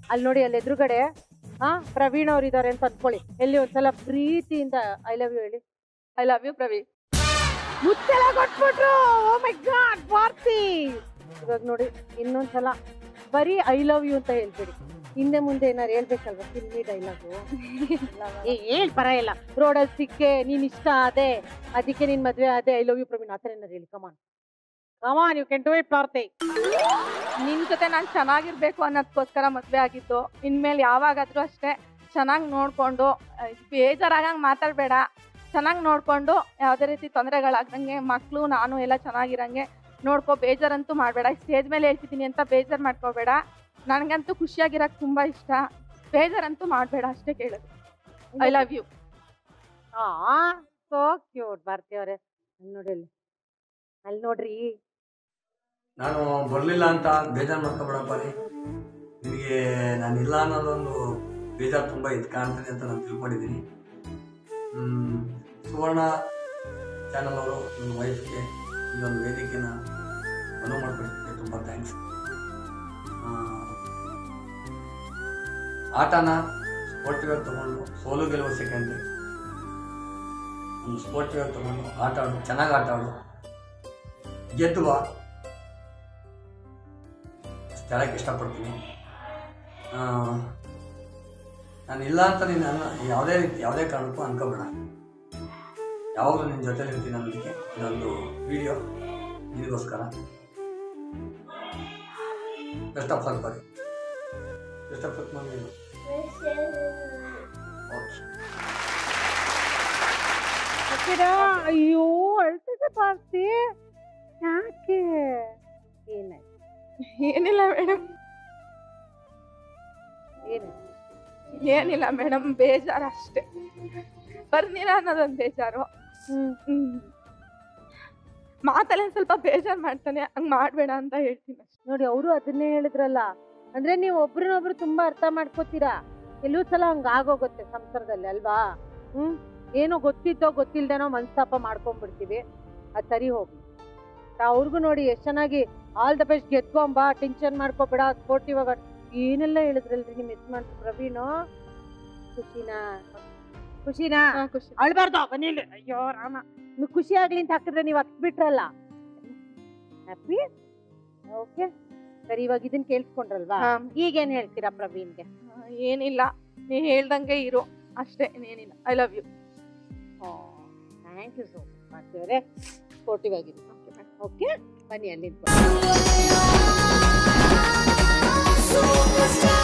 ಅಲ್ಲಿ ನೋಡಿ ಅಲ್ಲಿ ಎದುರುಗಡೆ ಹಾ ಪ್ರವೀಣ್ ಅವ್ರು ಇದಾರೆ ಅಂತ ಅನ್ಕೊಳ್ಳಿ ಎಲ್ಲಿ ಒಂದ್ಸಲ ಪ್ರೀತಿಯಿಂದ ಐ ಲವ್ ಯು ಹೇಳಿ ಐ ಲವ್ ಯು ಪ್ರವೀಣ್ ಮುತ್ತೆಲ್ಲ ಕೊಟ್ಬಿಟ್ರು ಓ ಮೈ ಗಾಡ್ ಭಾರತಿ ಇವಾಗ ನೋಡಿ ಇನ್ನೊಂದ್ಸಲ ಬರೀ ಐ ಲವ್ ಯು ಅಂತ ಹೇಳ್ಬೇಡಿ ಹಿಂದೆ ಮುಂದೆ ಏನಾರು ಹೇಳ್ಬೇಕಲ್ವಾ ಫಿಲ್ಮಿ ಡೈಲಾಗು ಏ ಹೇಳ್ ಪರ ಇಲ್ಲ ರೋಡಲ್ಲಿ ಸಿಕ್ಕೆ ನೀನ್ ಇಷ್ಟ ಅದೇ ಅದಕ್ಕೆ ನಿನ್ ಮದ್ವೆ ಅದೇ ಐ ಲವ್ ಯು ಪ್ರವೀಣ್ ಆತರ ಏನಾರು ಹೇಳಿ come on come on you can do it Bharathi ನಿನ್ ಜೊತೆ ನಾನು ಚೆನ್ನಾಗಿರ್ಬೇಕು ಅನ್ನೋದಕ್ಕೋಸ್ಕರ ಮದ್ವೆ ಆಗಿದ್ದು ಇನ್ಮೇಲೆ ಯಾವಾಗಾದ್ರೂ ಅಷ್ಟೇ ಚೆನ್ನಾಗಿ ನೋಡ್ಕೊಂಡು ಅಹ್, ಬೇಜಾರಾಗಂಗ್ ಮಾತಾಡ್ಬೇಡ ಚೆನ್ನಾಗಿ ನೋಡ್ಕೊಂಡು ಯಾವುದೇ ರೀತಿ ತೊಂದರೆಗಳಾಗ್ದಂಗೆ ಮಕ್ಕಳು ನಾನು ಎಲ್ಲ ಚೆನ್ನಾಗಿರಂಗೆ ನೋಡ್ಕೊ ಬೇಜಾರಂತೂ ಮಾಡಬೇಡ ಸ್ಟೇಜ್ ಮೇಲೆ ಹೇಳ್ತಿದ್ದೀನಿ ಅಂತ ಬೇಜಾರು ಮಾಡ್ಕೋಬೇಡ ನನಗಂತೂ ಖುಷಿಯಾಗಿರಕ್ಕೆ ತುಂಬ ಇಷ್ಟ ಬೇಜಾರಂತೂ ಮಾಡಬೇಡ ಅಷ್ಟೇ ಕೇಳೋದು ಐ ಲವ್ ಯು ಆ ಸೋ ಕ್ಯೂಟ್ ಭಾರತಿ ಅವರೇ ಅಲ್ಲಿ ನೋಡಿ ಅಲ್ಲಿ ಅಲ್ಲಿ ನೋಡ್ರಿ ನಾನು ಬರಲಿಲ್ಲ ಅಂತ ಬೇಜಾರು ಮಾಡ್ಕೊಬೇಡಪ್ಪ ರೀ ನಿನಗೆ ನಾನು ಇಲ್ಲ ಅನ್ನೋದೊಂದು ಬೇಜಾರು ತುಂಬ ಇದು ಕಾಣ್ತದೆ ಅಂತ ನಾನು ತಿಳ್ಕೊಂಡಿದ್ದೀನಿ ಹ್ಮ್, ಸುವರ್ಣ ಚಾನಲ್ ಅವರು ನನ್ನ ವೈಫ್ಗೆ ಇದೊಂದು ವೇದಿಕೆನ ಅನುವು ಮಾಡಿಕೊಟ್ಟಿದ್ದಕ್ಕೆ ತುಂಬ ಥ್ಯಾಂಕ್ಸ್ ಆಟನ ಸ್ಪೋರ್ಟಿವ್ ಆಗಿ ತಗೊಂಡು ಸೋಲು ಗೆಲುವು ಸೆಕೆಂಡ್ರಿ ಒಂದು ಸ್ಪೋರ್ಟಿವ್ ಆಗಿ ತಗೊಂಡು ಆಟ ಆಡು ಚೆನ್ನಾಗಿ ಆಟ ಆಡು ಗೆದ್ದು ಬಾ ಅಷ್ಟು ಹೇಳಕ್ಕೆ ಇಷ್ಟಪಡ್ತೀನಿ ಆ, ನಾನು ಇಲ್ಲ ಅಂತ ನೀನು ನನ್ನ ಯಾವುದೇ ರೀತಿ ಯಾವುದೇ ಕಾರಣಕ್ಕೂ ಅನ್ಕೋಬೇಡ ಯಾವಾಗಲೂ ನಿನ್ನ ಜೊತೆಲಿ ಇರ್ತೀನಿ ಅನ್ನೋದಕ್ಕೆ ಇದೊಂದು ವಿಡಿಯೋ ನಿನಗೋಸ್ಕರ ಬೆಸ್ಟ್ ಆಫ್ ಲಕ್ ಬರೀ ಬೆಸ್ಟ್ ಆಫ್ ಲಕ್ ಮಾಡಿ ಓಕೆ ಅಕ್ಕಿರ ಅಯ್ಯೋ ಅಳ್ತಿದೆ ಭಾರತಿ ಯಾಕೆ ಏನಾಯ್ತು ಏನಿಲ್ಲ ಮೇಡಮ್ ಏನಾಯ್ತು ಏನಿಲ್ಲ ಮೇಡಮ್ ಬೇಜಾರು ಅಷ್ಟೇ ಬರ್ನಿಲ್ಲ ಅನ್ನೋದೊಂದು ಬೇಜಾರು ಹ್ಮ್ ಹ್ಮ್. ಮಾತಲ್ಲಿ ಒಂದ್ ಸ್ವಲ್ಪ ಬೇಜಾರು ಮಾಡ್ತಾನೆ ಹಂಗ್ ಮಾಡ್ಬೇಡ ಅಂತ ಹೇಳ್ತೀನಿ ಅಷ್ಟೇ ನೋಡಿ ಅವರು ಅದನ್ನೇ ಹೇಳಿದ್ರಲ್ಲ ಅಂದ್ರೆ ನೀವು ಒಬ್ರನ್ನೊಬ್ರು ತುಂಬಾ ಅರ್ಥ ಮಾಡ್ಕೋತೀರಾ ಕೆಲವು ಸಲ ಹಂಗ ಆಗೋಗುತ್ತೆ ಸಂಸಾರದಲ್ಲಿ ಅಲ್ವಾ ಹ್ಮ್ ಏನೋ ಗೊತ್ತಿದ್ದೋ ಗೊತ್ತಿಲ್ದೇನೋ ಮನಸ್ತಾಪ ಮಾಡ್ಕೊಂಡ್ಬಿಡ್ತೀವಿ ಅದ್ ಸರಿ ಹೋಗ್ಲಿ ಅವ್ರಿಗೂ ನೋಡಿ ಎಷ್ಟ್ ಚೆನ್ನಾಗಿ ಆಲ್ ದ ಬೆಸ್ಟ್ ಗೆದ್ಕೊಂಬಾ ಟೆನ್ಷನ್ ಮಾಡ್ಕೋಬೇಡ ಸ್ಪೋರ್ಟಿವ್ ಆಗ ಏನೆಲ್ಲ ಹೇಳಿದ್ರಲ್ರಿ ನಿಮ್ ಯಜಮಾನ್ ಪ್ರವೀಣು ಖುಷಿನಾ ಖುಷಿನಾ ಹಾ, ಖುಷಿ ಅಳ್ಬಾರ್ದು ಬನ್ನಿ ಇಲ್ಲಿ. ಅಯ್ಯೋ ರಾಮ ನಿಮ್ಗ್ ಖುಷಿ ಆಗ್ಲಿ ಅಂತ ಹಾಕಿದ್ರೆ ನೀವು ಹತ್ ಬಿಟ್ರಲ್ಲ ಹ್ಯಾಪಿ ಓಕೆ ಸರಿ ಇವಾಗ ಇದನ್ನ ಕೇಳಿಸ್ಕೊಂಡ್ರಲ್ವಾ ಹಾ, ಈಗೇನ್ ಹೇಳ್ತೀರಾ ಪ್ರವೀಣ್ಗೆ ಏನಿಲ್ಲ ನೀ ಹೇಳ್ದಂಗೆ ಇರು ಅಷ್ಟೇ ಏನಿಲ್ಲ I love you thank you so much ಮಾಡ್ತೀವ್ರೆ ಸ್ಪೋರ್ಟಿವ್ ಆಗಿದೆ ಓಕೆ ಬನ್ನಿ ಅಲ್ಲಿ Superstar.